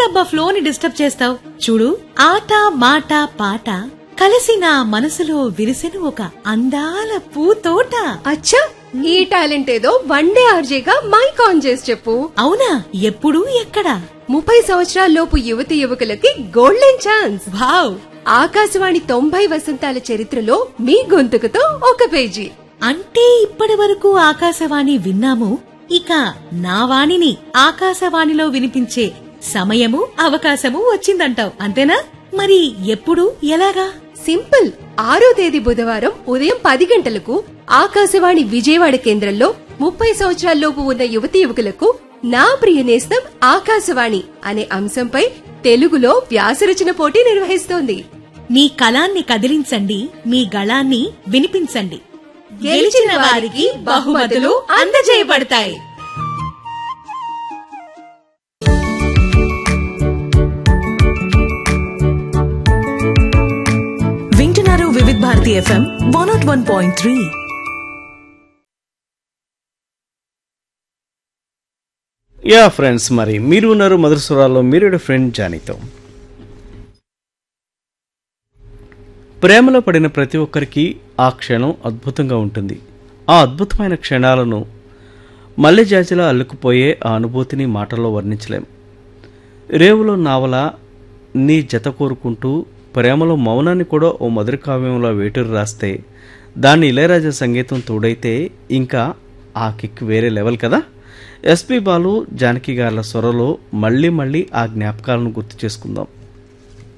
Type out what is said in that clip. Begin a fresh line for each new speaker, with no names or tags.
ఏంటబ్బా ఫ్లోని డిస్టర్బ్ చేస్తావు చూడు ఆట మాట పాట కలిసి నా మనసులో విరిసెను ఒక అందాల పూతోట
అచ్చా ఈ టాలెంట్ ఏదో వన్ డే ఆర్జేగా మైక్ ఆన్ చేసి చెప్పు
అవునా ఎప్పుడు ఎక్కడ
ముప్పై సంవత్సరాల్లోపు యువతి యువకులకి గోల్డెన్ ఛాన్స్
వావ్
ఆకాశవాణి తొంభై వసంతాల చరిత్రలో మీ గొంతుకుతో ఒక పేజీ
అంటే ఇప్పటి వరకు ఆకాశవాణి విన్నాము ఇక నా వాణిని ఆకాశవాణిలో వినిపించే సమయము అవకాశము వచ్చిందంటావు అంతేనా మరి ఎప్పుడు ఎలాగా
సింపుల్ ఆరో తేదీ బుధవారం ఉదయం పది గంటలకు ఆకాశవాణి విజయవాడ కేంద్రంలో ముప్పై సంవత్సరాల్లోపు ఉన్న యువతి యువకులకు నా ప్రియ నేస్తం ఆకాశవాణి అనే అంశంపై తెలుగులో వ్యాసరచన పోటీ నిర్వహిస్తోంది
మీ కళాన్ని కదిలించండి మీ గళాన్ని వినిపించండి గెలిచిన వారికి బహుమతులు అందజేయబడతాయి
వింటున్నారు Vividha Bharati FM one not one point three
yeah friends మరి మీరు ఉన్నారు మధుర స్వరాల్లో మీరు ఫ్రెండ్ జానీతో ప్రేమలో పడిన ప్రతి ఒక్కరికి ఆ క్షణం అద్భుతంగా ఉంటుంది ఆ అద్భుతమైన క్షణాలను మల్లె జాజిలా అల్లుకుపోయే ఆ అనుభూతిని మాటల్లో వర్ణించలేం రేవులో నావల నీ జత కోరుకుంటూ ప్రేమలో మౌనాన్ని కూడా ఓ మధుర కావ్యంలో వేటూరు రాస్తే దాన్ని ఇళయరాజా సంగీతం తోడైతే ఇంకా ఆ కిక్ వేరే లెవెల్ కదా ఎస్పి బాలు జానకి గార్ల స్వరలో మళ్ళీ మళ్ళీ ఆ జ్ఞాపకాలను గుర్తు చేసుకుందాం